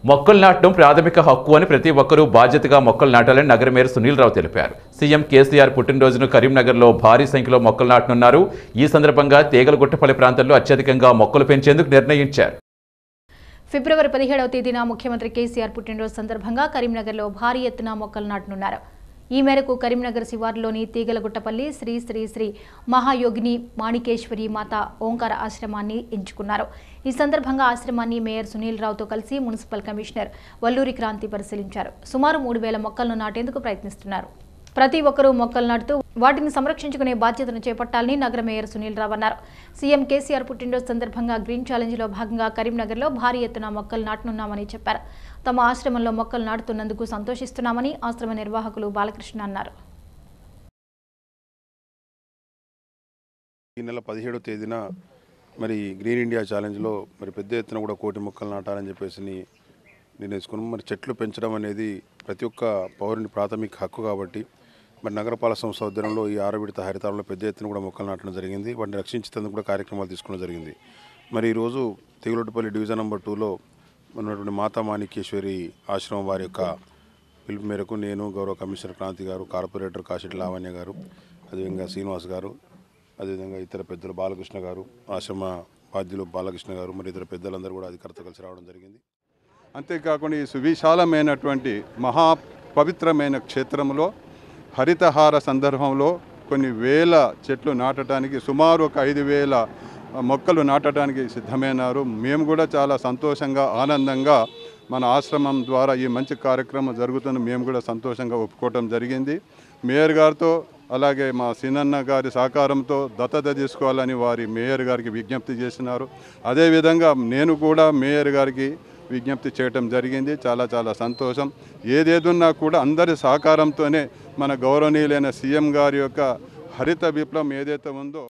మొక్కలు నాటడం ప్రాథమిక హక్కు అని ప్రతి ఒక్కరూ బాధ్యతగా మొక్కలు నాటాలని నగర మేయర్ సునీల్ రావు తెలిపారు సీఎం కేసీఆర్ పుట్టినరోజును కరీంనగర్లో భారీ సంఖ్యలో మొక్కలు నాటనున్నారు ఈ సందర్భంగా తీగలగుట్టపల్లి ప్రాంతంలో అత్యధికంగా మొక్కలు పెంచేందుకు నిర్ణయించారు ఫిబ్రవరి పదిహేడవ తేదీన ముఖ్యమంత్రి కేసీఆర్ పుట్టినరోజు సందర్భంగా కరీంనగర్లో భారీ ఎత్తున మొక్కలు నాటనున్నారు ఈ మేరకు కరీంనగర్ శివార్లోని తీగలగుట్టపల్లి శ్రీ శ్రీ శ్రీ మహాయోగిని మాణికేశ్వరి మాత ఓంకార ఆశ్రమాన్ని ఎంచుకున్నారు ఈ సందర్భంగా ఆశ్రమాన్ని మేయర్ సునీల్ రావుతో కలిసి మున్సిపల్ కమిషనర్ వల్లూరి క్రాంతి పరిశీలించారు సుమారు మూడు వేల మొక్కలను నాటేందుకు ప్రయత్నిస్తున్నారు ప్రతి ఒక్కరూ మొక్కలు నాటుతూ వాటిని సంరక్షించుకునే బాధ్యతను చేపట్టాలని నగర మేయర్ సునీల్ రావు అన్నారు సీఎం కేసీఆర్ పుట్టినరోజు సందర్భంగా గ్రీన్ ఛాలెంజ్లో భాగంగా కరీంనగర్లో భారీ ఎత్తున మొక్కలు నాటనున్నామని చెప్పారు తమ ఆశ్రమంలో మొక్కలు నాటుతున్నందుకు సంతోషిస్తున్నామని ఆశ్రమ నిర్వాహకులు బాలకృష్ణ అన్నారు ఈ నెల పదిహేడో తేదీన మరి గ్రీన్ ఇండియా ఛాలెంజ్లో మరి పెద్ద ఎత్తున కూడా కోటి మొక్కలు నాటాలని చెప్పేసి నిర్ణయించుకున్నాం మరి చెట్లు పెంచడం అనేది ప్రతి ఒక్క పౌరుని ప్రాథమిక హక్కు కాబట్టి మరి నగరపాలక సంస్థ ఉద్యానంలో ఈ ఆరో విడత హరితారంలో పెద్ద ఎత్తున కూడా మొక్కలు నాటడం జరిగింది వాటిని రక్షించేందుకు కూడా కార్యక్రమాలు తీసుకోవడం జరిగింది మరి ఈరోజు తెగులొట్టుపల్లి డివిజన్ నెంబర్ టూలో ఉన్నటువంటి మాతా మాణిక్యేశ్వరి ఆశ్రమం వారి యొక్క పిలుపు మేరకు నేను గౌరవ కమిషనర్ క్రాంతి గారు కార్పొరేటర్ కాశెట్టి లావణ్య గారు అదేవిధంగా శ్రీనివాస్ గారు అదేవిధంగా ఇతర పెద్దలు బాలకృష్ణ గారు ఆశ్రమ బాధ్యులు బాలకృష్ణ గారు మరి ఇతర పెద్దలందరూ కూడా అధికారులతో కలిసి రావడం జరిగింది అంతేకాకుండా ఈ సువిశాలమైనటువంటి మహా పవిత్రమైన క్షేత్రంలో హరితహార సందర్భంలో కొన్ని వేల చెట్లు నాటడానికి సుమారు ఒక ఐదు వేల మొక్కలు నాటడానికి సిద్ధమైనారు మేము కూడా చాలా సంతోషంగా ఆనందంగా మన ఆశ్రమం ద్వారా ఈ మంచి కార్యక్రమం జరుగుతుంది మేము కూడా సంతోషంగా ఒప్పుకోవటం జరిగింది మేయర్ గారితో అలాగే మా సినన్న గారి సహకారంతో దత్తత తీసుకోవాలని వారి మేయర్ గారికి విజ్ఞప్తి చేసినారు అదేవిధంగా నేను కూడా మేయర్ గారికి విజ్ఞప్తి చేయటం జరిగింది చాలా చాలా సంతోషం ఏదేదున్నా కూడా అందరి సహకారంతోనే మన గౌరవనీయులైన సీఎం గారి యొక్క హరిత విప్లవం ఏదైతే ఉందో